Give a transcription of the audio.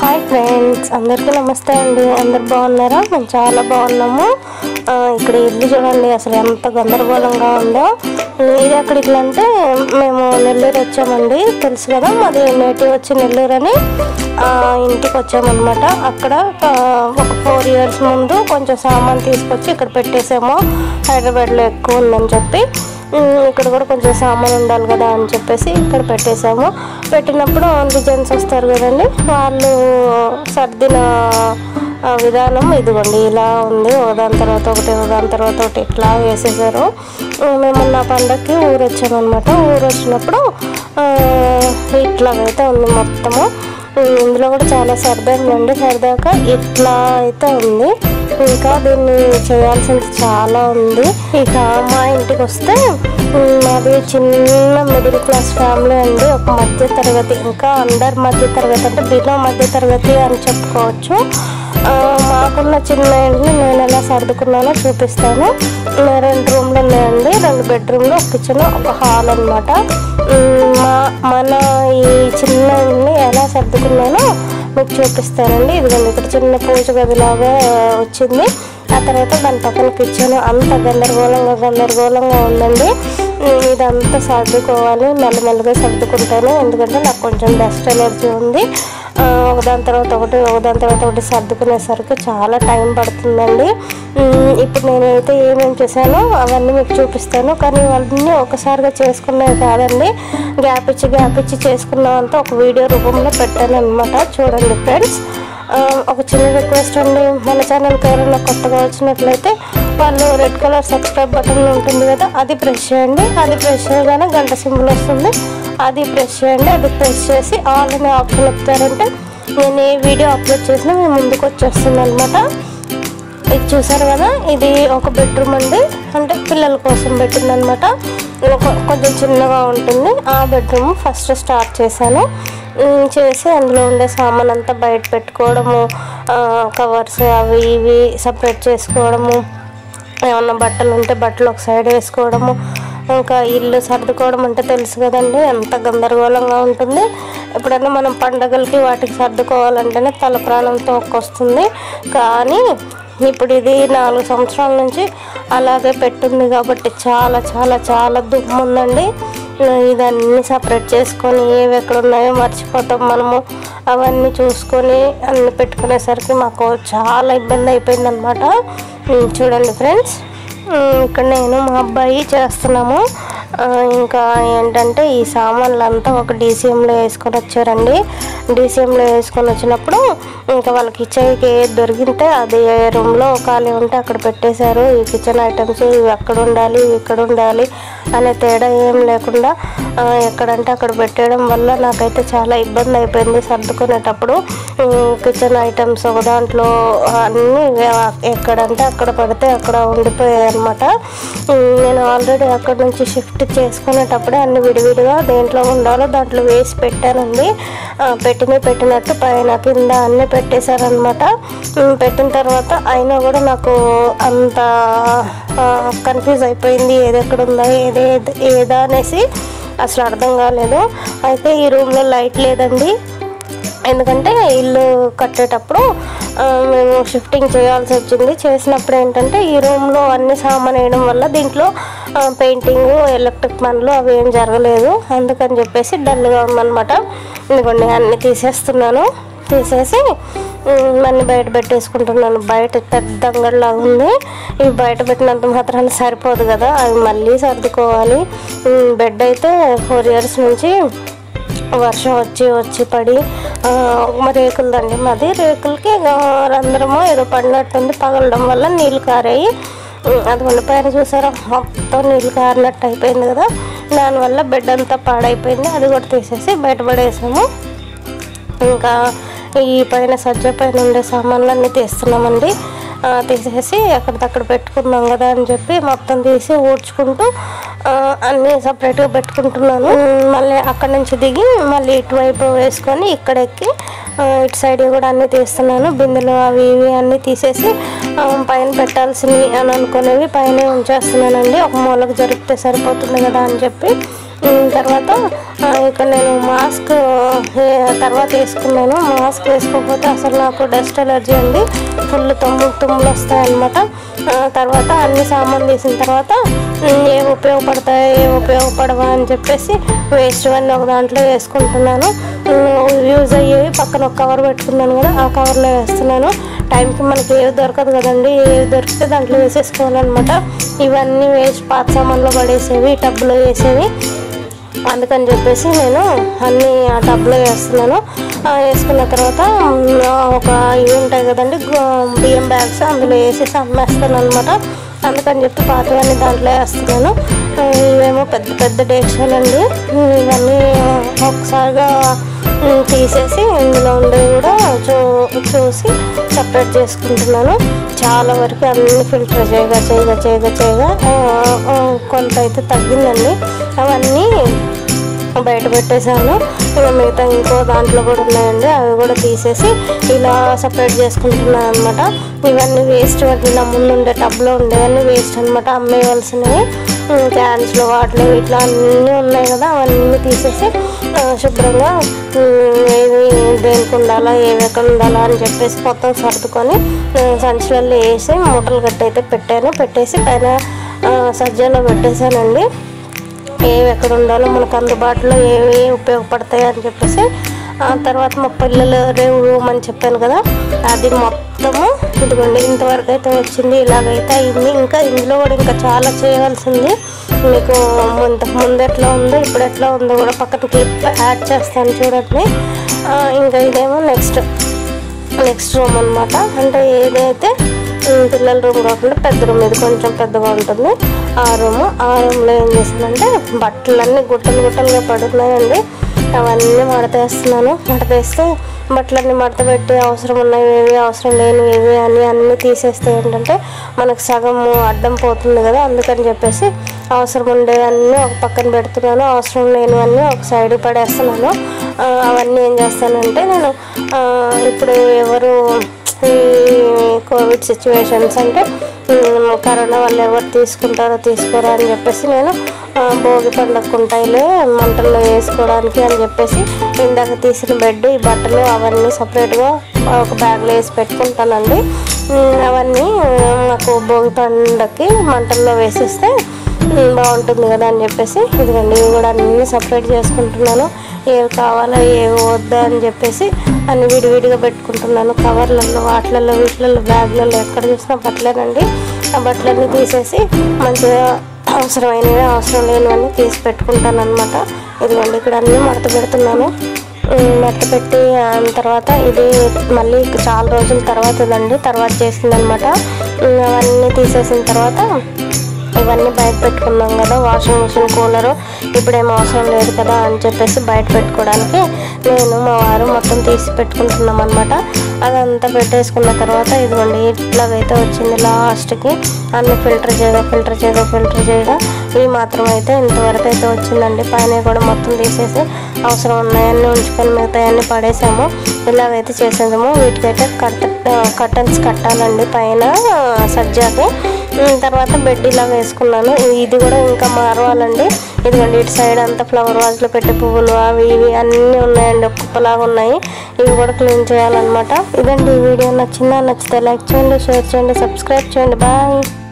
hi friends అందరికీ నమస్తే అండి అందరు బాగున్నారా మేము చాలా బాగున్నాము ఆ, ఇక్కడ ఇల్లు చూడండి అసలు ఎంత గందరగోళంగా ఉందో ఇది ఎక్కడ ఇట్లా అంటే మేము నెల్లూరు వచ్చామండి తెలుసు కదా మాది నేటివ్ వచ్చి నెల్లూరు అని ఆ, ఇంటికి వచ్చామన్నమాట అక్కడ ఆ, ఒక ఫోర్ ఇయర్స్ ముందు కొంచెం సామాన్ తీసుకొచ్చి ఇక్కడ పెట్టేసాము హైదరాబాద్లో ఎక్కువ ఉందని చెప్పి ఉమ్, ఇక్కడ కూడా కొంచెం సామాన్ ఉండాలి కదా అని చెప్పేసి ఇక్కడ పెట్టేశాము పెట్టినప్పుడు ఓన్లీ జెంట్స్ వస్తారు కదండి వాళ్ళు సర్దిన ఆ, విధానం ఇదిగోండి ఇలా ఉంది ఒకదాని తర్వాత ఒకటి ఒకదాని తర్వాత ఒకటి ఇట్లా వేసేసారు ఉమ్, మేము నా పండగకి ఊరు వచ్చామన్నమాట ఊరు వచ్చినప్పుడు ఆ, ఇట్లాగైతే ఉంది మొత్తము ఉమ్, ఇందులో కూడా చాలా సర్దాండి సరదాక ఇట్లా అయితే ఉంది ఇంకా దీన్ని చేయాల్సింది చాలా ఉంది ఇక మా ఇంటికి వస్తే ఉమ్, మాది చిన్న మిడిల్ క్లాస్ ఫ్యామిలీ అండి ఒక మధ్య తరగతి ఇంకా అండర్ మధ్య తరగతి అంటే బిలో మధ్య తరగతి అని చెప్పుకోవచ్చు ఆ, మాకున్న చిన్న ఇంటిని నేను ఎలా సర్దుకున్నానో చూపిస్తాను ఆ, రెండు రూమ్లు ఉన్నాయండి రెండు బెడ్రూమ్లు ఒక కిచెన్ ఒక హాల్ అనమాట మా మన ఈ చిన్న ఇంటిని ఎలా సర్దుకున్నానో మీకు చూపిస్తానండి ఇదిగోండి ఇక్కడ చిన్న పూజ గదిలాగా వచ్చింది ఆ తర్వాత దాని పక్కన కిచెన్ అంత గందరగోళంగా గందరగోళంగా ఉందండి ఉమ్, ఇదంతా సర్దుకోవాలి మెల్లమెల్లగా సర్దుకుంటాను ఎందుకంటే నాకు కొంచెం డస్ట్ ఎలర్జీ ఉంది ఆ, ఒకదాని తర్వాత ఒకటి ఒకదాని తర్వాత ఒకటి సర్దుకునేసరికి చాలా టైం పడుతుందండి ఉమ్, ఇప్పుడు నేనైతే ఏమేమి చేశానో అవన్నీ మీకు చూపిస్తాను కానీ ఇవన్నీ ఒకసారిగా చేసుకునేవి కాదండి గ్యాప్ ఇచ్చి గ్యాప్ ఇచ్చి చేసుకున్నామంతా ఒక వీడియో రూపంలో పెట్టాను అనమాట చూడండి ఫ్రెండ్స్ ఆ, ఒక చిన్న రిక్వెస్ట్ అండి మన ఛానల్కి ఎవరైనా కొత్తగా వచ్చినట్లయితే వాళ్ళు రెడ్ కలర్ సబ్స్క్రైబ్ బటన్ ఉంటుంది కదా అది ప్రెస్ చేయండి అది ప్రెస్ చేయగానే గంట సింబల్ వస్తుంది అది ప్రెస్ చేయండి అది ప్రెస్ చేసి ఆల్ అనే ఆప్షన్ ఇస్తారంటే నేను ఏ వీడియో అప్లోడ్ చేసినా మీ ముందుకు వచ్చేస్తుంది అనమాట ఇది చూసారు కదా ఇది ఒక బెడ్రూమ్ అండి అంటే పిల్లల కోసం పెట్టింది అనమాట కొంచెం చిన్నగా ఉంటుంది ఆ బెడ్రూమ్ ఫస్ట్ స్టార్ట్ చేశాను ఉమ్, చేసి అందులో ఉండే సామాన్ అంతా బయట పెట్టుకోవడము కవర్స్ అవి ఇవి సపరేట్ చేసుకోవడము ఏమన్నా బట్టలు ఉంటే బట్టలు ఒక సైడ్ వేసుకోవడము ఇంకా ఇల్లు సర్దుకోవడం అంటే తెలుసు కదండి ఎంత గందరగోళంగా ఉంటుంది ఎప్పుడైనా మనం పండగలకి వాటికి సర్దుకోవాలంటేనే తల ప్రాణంతో వస్తుంది కానీ ఇప్పుడు ఇది నాలుగు సంవత్సరాల నుంచి అలాగే పెట్టుంది కాబట్టి చాలా చాలా చాలా దుమ్ము ఉందండి ఇదన్నీ సపరేట్ చేసుకొని ఏవి ఎక్కడ ఉన్నాయో మర్చిపోతాం మనము అవన్నీ చూసుకొని అన్ని పెట్టుకునేసరికి మాకు చాలా ఇబ్బంది అయిపోయింది అనమాట చూడండి ఫ్రెండ్స్ ఉమ్, ఇక్కడ నేను మా అబ్బాయి చేస్తున్నాము ఆ, ఇంకా ఏంటంటే ఈ సామాన్లు అంతా ఒక డీసీఎంలో వేసుకొని వచ్చారండి డీసీఎంలో వేసుకొని వచ్చినప్పుడు ఇంకా వాళ్ళ కిచెన్కి ఏది దొరికితే అది ఏ రూమ్లో ఖాళీ ఉంటే అక్కడ పెట్టేశారు ఈ కిచెన్ ఐటమ్స్ ఇవి అక్కడ ఉండాలి ఇవి ఇక్కడ ఉండాలి అనే తేడా ఏం లేకుండా ఆ, ఎక్కడంటే అక్కడ పెట్టేయడం వల్ల నాకైతే చాలా ఇబ్బంది అయిపోయింది సర్దుకునేటప్పుడు కిచెన్ ఐటమ్స్ ఒక దాంట్లో అన్నీ ఎక్కడంటే అక్కడ పడితే అక్కడ ఉండిపోయాయి అనమాట నేను ఆల్రెడీ అక్కడ నుంచి షిఫ్ట్ చేసుకునేటప్పుడే అన్ని విడివిడిగా దేంట్లో ఉండాలో దాంట్లో వేసి పెట్టానండి ఆ, పెట్టినవి పెట్టినట్టు పైన కింద అన్నీ పెట్టేశారనమాట ఉమ్, పెట్టిన తర్వాత అయినా కూడా నాకు అంత కన్ఫ్యూజ్ అయిపోయింది ఏది ఎక్కడ ఉందా ఏది ఏది- ఏదా అనేసి అసలు అర్థం కాలేదు అయితే ఈ రూమ్లో లైట్ లేదండి ఎందుకంటే ఇల్లు కట్టేటప్పుడు ఆ, మేము షిఫ్టింగ్ చేయాల్సి వచ్చింది చేసినప్పుడు ఏంటంటే ఈ రూమ్లో అన్ని సామాన్ వేయడం వల్ల దీంట్లో పెయింటింగ్ ఎలక్ట్రిక్ పనులు అవి ఏం జరగలేదు అందుకని చెప్పేసి డల్గా ఉందన్నమాట ఇదిగోండి అన్నీ తీసేస్తున్నాను తీసేసి ఉమ్, అన్ని బయట పెట్టేసుకుంటున్నాను బయట పెద్ద అంగడిలాగా ఉంది ఇవి బయట పెట్టినంత మాత్రాన సరిపోదు కదా అవి మళ్ళీ సర్దుకోవాలి ఉమ్, బెడ్ అయితే ఫోర్ ఇయర్స్ నుంచి వర్షం వచ్చి వచ్చి పడి ఆ, మా రేకులదండి మాది రేకులకి ఇక రంధ్రమో ఏదో పడినట్టుంది పగలడం వల్ల నీళ్ళు కారాయి ఉమ్, అదిగోండి పైన చూసారా మొత్తం నీళ్ళు కారినట్టు అయిపోయింది కదా దానివల్ల బెడ్ అంతా పాడైపోయింది అది కూడా తీసేసి బయటపడేసాము ఇంకా ఈ పైన సజ్జ పైన ఉండే సామాన్లన్నీ తీస్తున్నామండి ఆ, తీసేసి అక్కడికక్కడ పెట్టుకుందాం కదా అని చెప్పి మొత్తం తీసి ఊడ్చుకుంటూ ఆ, అన్నీ సపరేట్గా పెట్టుకుంటున్నాను ఉమ్, మళ్ళీ అక్కడ నుంచి దిగి మళ్ళీ ఇటువైపు వేసుకొని ఇక్కడ ఎక్కి ఆ, ఇటు సైడ్ కూడా అన్నీ తీస్తున్నాను బిందెలు అవి ఇవి అన్నీ తీసేసి ఆ, పైన పెట్టాల్సినవి అని అనుకునేవి పైన ఉంచేస్తున్నానండి ఒక మూలకు జరిపితే సరిపోతుంది కదా అని చెప్పి ఉమ్, తర్వాత ఆ, ఇక్కడ నేను మాస్క్ ఏ- తర్వాత వేసుకున్నాను మాస్క్ వేసుకోకపోతే అసలు నాకు డస్ట్ ఎలర్జీ అండి ఫుల్ తుమ్ము తుమ్ములు వస్తాయి అనమాట తర్వాత అన్ని సామాన్ తీసిన తర్వాత ఉమ్, ఏవి ఉపయోగపడతాయి ఏవి ఉపయోగపడవా అని చెప్పేసి వేస్ట్ అన్నీ ఒక దాంట్లో వేసుకుంటున్నాను ఉమ్, యూజ్ అయ్యేవి పక్కన ఒక కవర్ పెట్టుకున్నాను కదా ఆ కవర్లో వేస్తున్నాను టైంకి మనకి ఏవి దొరకదు కదండి ఏవి దొరికితే దాంట్లో వేసేసుకోవాలన్నమాట ఇవన్నీ వేస్ట్ పాత సామాన్లో పడేసేవి టబ్లో వేసేవి అందుకని చెప్పేసి నేను అన్నీ ఆ టబ్లో వేస్తున్నాను ఆ, వేసుకున్న తర్వాత మ్, ఒక ఇవి ఉంటాయి కదండి గు- బియ్యం బ్యాగ్స్ అందులో వేసేసి అమ్మేస్తాను అనమాట అందుకని చెప్పి పాతవన్నీ దాంట్లో వేస్తున్నాను ఆ, ఇవేమో పెద్ద పెద్ద డేక్షాలండి ఇవన్నీ ఒకసారిగా మ్, తీసేసి ఇందులో ఉండేవి కూడా చూ చూసి సపరేట్ చేసుకుంటున్నాను చాలా వరకు అన్ని ఫిల్టర్ చేయగా చేయగా చేయగా చేయగా ఆ, ఆ, కొంత అయితే తగ్గిందండి అవన్నీ బయట పెట్టేశాను ఇక మిగతా ఇంకో దాంట్లో కూడా ఉన్నాయండి అవి కూడా తీసేసి ఇలా సపరేట్ చేసుకుంటున్నాను అనమాట ఇవన్నీ వేస్ట్ వాటి నా ముందు ఉండే టబ్లో ఉండేవన్నీ వేస్ట్ అనమాట అమ్మేయవలసినవి క్యాన్స్లో వాటిలో ఇట్లా అన్నీ ఉన్నాయి కదా అవన్నీ తీసేసి ఆ, శుభ్రంగా ఉమ్, ఏవి దేనికి ఉండాలా ఏవి ఎక్కడ ఉండాలా అని చెప్పేసి మొత్తం సర్దుకొని ఆ, సంచులలో వేసి మూటలు కట్టి అయితే పెట్టాను పెట్టేసి పైన ఆ, సజ్జలో పెట్టేశానండి ఏవి ఎక్కడ ఉండాలో మనకు అందుబాటులో ఏవి ఉపయోగపడతాయి అని చెప్పేసి ఆ తర్వాత మా పిల్లలు రేవు రూమ్ అని చెప్పాను కదా అది మొత్తము ఇదిగోండి ఇంతవరకు అయితే వచ్చింది ఇలాగైతే అయింది ఇంకా ఇందులో కూడా ఇంకా చాలా చేయవలసింది మీకు ఇంతకు ముందు ఎట్లా ఉందో ఇప్పుడు ఎట్లా ఉందో కూడా పక్కన క్లిప్ యాడ్ చేస్తాను చూడండి ఆ, ఇంకా ఇదేమో నెక్స్ట్ నెక్స్ట్ రూమ్ అనమాట అంటే ఏదైతే ఉమ్, పిల్లల రూమ్ కాకుండా పెద్ద రూమ్ ఇది కొంచెం పెద్దగా ఉంటుంది ఆ రూమ్ ఆ రూమ్లో ఏం చేసిందంటే బట్టలన్నీ గుట్టలు గుట్టలుగా పడుతున్నాయండి అవన్నీ మడతేస్తున్నాను మడతేస్తే బట్టలన్నీ మడత పెట్టి అవసరం ఉన్నవి ఏవి అవసరం లేనివి ఏవి అని అన్నీ తీసేస్తే ఏంటంటే మనకు సగం అడ్డం పోతుంది కదా అందుకని చెప్పేసి అవసరం ఉండేవన్నీ ఒక పక్కన పెడుతున్నాను అవసరం లేనివన్నీ ఒక సైడ్ పడేస్తున్నాను ఆ, అవన్నీ ఏం చేస్తానంటే నేను ఆ, ఇప్పుడు ఎవరు ఈ కోవిడ్ సిచ్యువేషన్స్ అంటే ఉమ్, కరోనా వల్ల ఎవరు తీసుకుంటారో తీసుకోరో అని చెప్పేసి నేను ఆ, భోగి పండుగ ఉంటాయిలే మంటల్లో వేసుకోవడానికి అని చెప్పేసి ఇందాక తీసిన బెడ్ ఈ బట్టలు అవన్నీ సపరేట్గా ఒక బ్యాగ్లో వేసి పెట్టుకుంటానండి ఉమ్, అవన్నీ ఆ, మాకు భోగి పండుగకి మంటల్లో వేసేస్తే ఉమ్, బాగుంటుంది కదా అని చెప్పేసి ఇదిగోండి ఇవి కూడా అన్నీ సపరేట్ చేసుకుంటున్నాను ఏవి కావాలో ఏవి వద్దా అని చెప్పేసి అన్ని విడివిడిగా పెట్టుకుంటున్నాను కవర్లలో వాటిలలో వీటిలలో బ్యాగ్లలో ఎక్కడ చూసినా బట్టలేనండి ఆ బట్టలన్నీ తీసేసి మంచిగా అవసరమైనవి అవసరం లేనివన్నీ తీసి పెట్టుకుంటాను అనమాట ఇదిగోండి ఇక్కడ అన్నీ మడత పెడుతున్నాను ఉమ్, మడత పెట్టి ఆ తర్వాత ఇది మళ్ళీ చాలా రోజుల తర్వాతదండి తర్వాత చేసిందనమాట ఉమ్, అవన్నీ తీసేసిన తర్వాత ఇవన్నీ బయట పెట్టుకున్నాం కదా వాషింగ్ మిషన్ కూలరు ఇప్పుడేం అవసరం లేదు కదా అని చెప్పేసి బయట పెట్టుకోవడానికి నేను మా వారు మొత్తం తీసి పెట్టుకుంటున్నాం అనమాట అదంతా పెట్టేసుకున్న తర్వాత ఇదిగోండి ఇట్లాగైతే వచ్చింది లాస్ట్కి అన్ని ఫిల్టర్ చేయగా ఫిల్టర్ చేయగా ఫిల్టర్ చేయగా ఇవి మాత్రం అయితే ఇంతవరకు అయితే వచ్చిందండి పైన కూడా మొత్తం తీసేసి అవసరం ఉన్నాయన్నీ ఉంచుకొని మిగతాయన్నీ పడేసాము ఇలాగైతే చేసేదాము వీటికైతే కట్ కర్టన్స్ కట్టాలండి పైన సజ్జాకి ఉమ్, తర్వాత బెడ్ ఇలా వేసుకున్నాను ఇ- ఇది కూడా ఇంకా మారవాలండి ఇదిగోండి ఇటు సైడ్ అంతా ఫ్లవర్ వాజ్లో పెట్టే పువ్వులు అవి ఇవి అన్నీ ఉన్నాయండి ఒక్కొక్కలాగా ఉన్నాయి ఇవి కూడా క్లీన్ చేయాలన్నమాట ఇదండి ఈ వీడియో నచ్చిందా నచ్చితే లైక్ చేయండి షేర్ చేయండి సబ్స్క్రైబ్ చేయండి బాయ్